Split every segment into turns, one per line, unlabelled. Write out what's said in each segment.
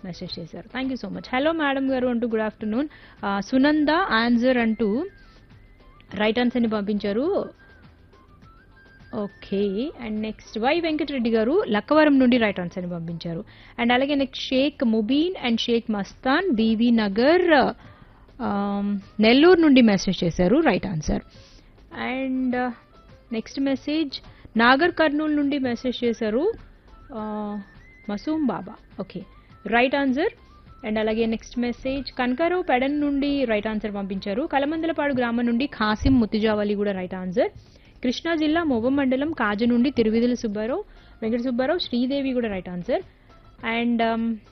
message చేశారు thank you so much hello madam గారు అంటూ గుడ్ ఆఫ్టర్నూన్ సునంద ఆన్సర్ అంటూ రైట్ ఆన్సర్ని పంపించారు okay and next Y Venkatareddy గారు లక్కవరం నుండి రైట్ ఆన్సర్ని పంపించారు అండ్ అలాగే next Shaik Mubeen and Shaik Mastan B V Nagar um, Nellore నుండి మెసేజ్ చేశారు right answer and next message Nagar Kurnool నుండి మెసేజ్ చేశారు ah, Masoom Baba okay right answer and అలాగే నెక్స్ట్ మెసేజ్ కనకారావు పెడన్ నుండి రైట్ ఆన్సర్ పంపించారు కలమందలపాడు గ్రామం నుండి ఖాసిం ముతిజావలి కూడా రైట్ ఆన్సర్ కృష్ణా జిల్లా మొవ్వ మండలం కాజు నుండి తిరువిధుల సుబ్బారావు వెంకట సుబ్బారావు శ్రీదేవి కూడా రైట్ ఆన్సర్ అండ్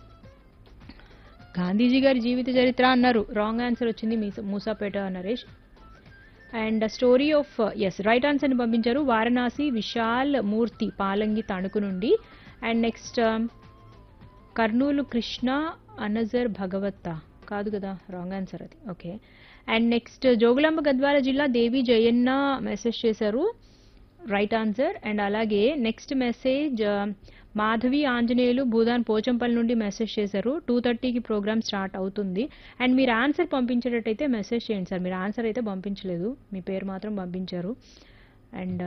గాంధీజీ గారి జీవిత చరిత్ర అన్నారు రాంగ్ ఆన్సర్ వచ్చింది మీస- Moosapet Naresh and story of S right ఆన్సర్ని పంపించారు వారణాసి విశాల్ మూర్తి పాలంగి తణుకు నుండి అండ్ నెక్స్ట్ కర్నూలు కృష్ణ అనజర్ భగవత్త కాదు కదా రాంగ్ ఆన్సర్ అది okay and next Jogulamba Gadwal జిల్లా దేవి జయన్న మెసేజ్ చేశారు రైట్ ఆన్సర్ అండ్ అలాగే నెక్స్ట్ మెసేజ్ మాధవి ఆంజనేయులు భూదాన్ పోచంపల్లి నుండి మెసేజ్ చేశారు టూ థర్టీకి ప్రోగ్రామ్ స్టార్ట్ అవుతుంది అండ్ మీరు ఆన్సర్ పంపించేటట్టయితే మెసేజ్ చేయండి సార్ మీరు ఆన్సర్ అయితే పంపించలేదు మీ పేరు మాత్రం పంపించారు and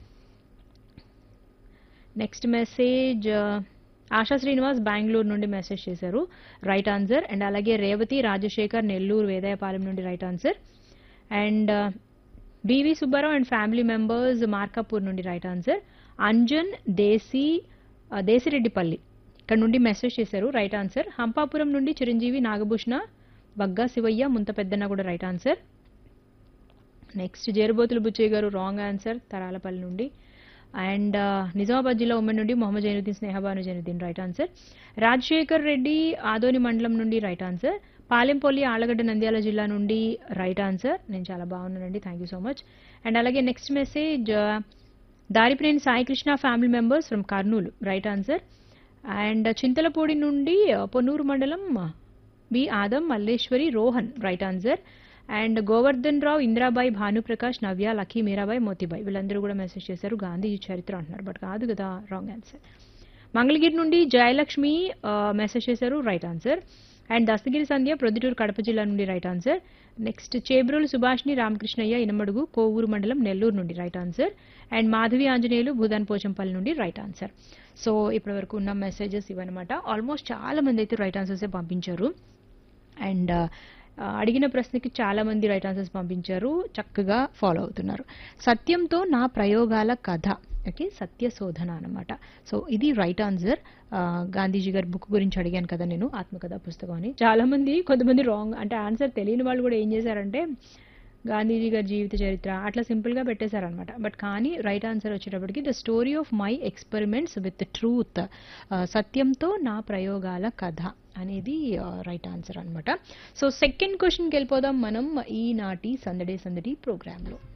next message Asha Srinivas Bengaluru నుండి మెసేజ్ చేశారు రైట్ ఆన్సర్ అండ్ అలాగే రేవతి రాజశేఖర్ నెల్లూరు వేదాయపాలెం నుండి right answer and B V Subbarao and family members Markapur నుండి రైట్ ఆన్సర్ అంజన్ దేశీ ఆ, దేశిరెడ్డిపల్లి ఇక్కడ నుండి మెసేజ్ చేశారు రైట్ ఆన్సర్ హంపాపురం నుండి చిరంజీవి నాగభూషణ బగ్గా శివయ్య ముంత పెద్దన్న కూడా right answer next Jerubothula Buchayya గారు రాంగ్ ఆన్సర్ తరాలపల్లి నుండి అండ్ నిజామాబాద్ జిల్లా ఉమ్మడి నుండి మొహమ్మద్ జైనుద్దీన్ స్నేహబాను జైనుద్దీన్ రైట్ ఆన్సర్ రాజశేఖర్ రెడ్డి ఆదోని మండలం నుండి రైట్ ఆన్సర్ పాలెంపల్లి ఆలగడ్డ నంద్యాల జిల్లా నుండి రైట్ ఆన్సర్ నేను చాలా బాగున్నానండి thank you so much and అలాగే next message Daripineni Saikrishna family members from Kurnool right answer and Chintalapudi నుండి uh, పొన్నూరు మండలం uh, B Adam Malleswari Rohan right answer and Govardhan Rao Indirabai Bhanuprakash Navya Lucky Meerabai Motibai వీళ్ళందరూ కూడా మెసేజ్ చేశారు గాంధీజీ చరిత్ర అంటున్నారు బట్ కాదు కదా రాంగ్ ఆన్సర్ మంగళగిరి నుండి జయలక్ష్మి మెసేజ్ చేశారు right answer and Dastagiri Sandhya Proddatur Kadapa జిల్లా నుండి right answer next Chebrolu Subhashini Ramakrishnayya Inamadugu Kovur మండలం నెల్లూరు నుండి right answer and Madhavi Anjaneyulu Bhoodan Pochampally నుండి రైట్ ఆన్సర్ సో ఇప్పటి వరకు ఉన్న మెసేజెస్ ఇవన్నమాట ఆల్మోస్ట్ చాలా మంది అయితే రైట్ ఆన్సర్సే పంపించారు అండ్ ఆ, అడిగిన ప్రశ్నకి చాలా మంది రైట్ ఆన్సర్స్ పంపించారు చక్కగా ఫాలో అవుతున్నారు సత్యంతో నా ప్రయోగాల కథ ఓకే సత్య శోధన అనమాట సో ఇది రైట్ ఆన్సర్ గాంధీజీ గారి బుక్ గురించి అడిగాను కదా నేను ఆత్మకథ పుస్తకం అని చాలా మంది కొంతమంది రాంగ్ అంటే ఆన్సర్ తెలియని వాళ్ళు కూడా ఏం చేశారంటే గాంధీజీ గారి జీవిత చరిత్ర అట్లా సింపుల్గా పెట్టేశారనమాట బట్ కానీ రైట్ ఆన్సర్ వచ్చేటప్పటికి the story of my experiments with truth సత్యంతో నా ప్రయోగాల కథ అనేది రైట్ ఆన్సర్ అనమాట సో సెకండ్ క్వశ్చన్కి వెళ్ళిపోదాం మనం ఈనాటి సందడే సందడి ప్రోగ్రాంలో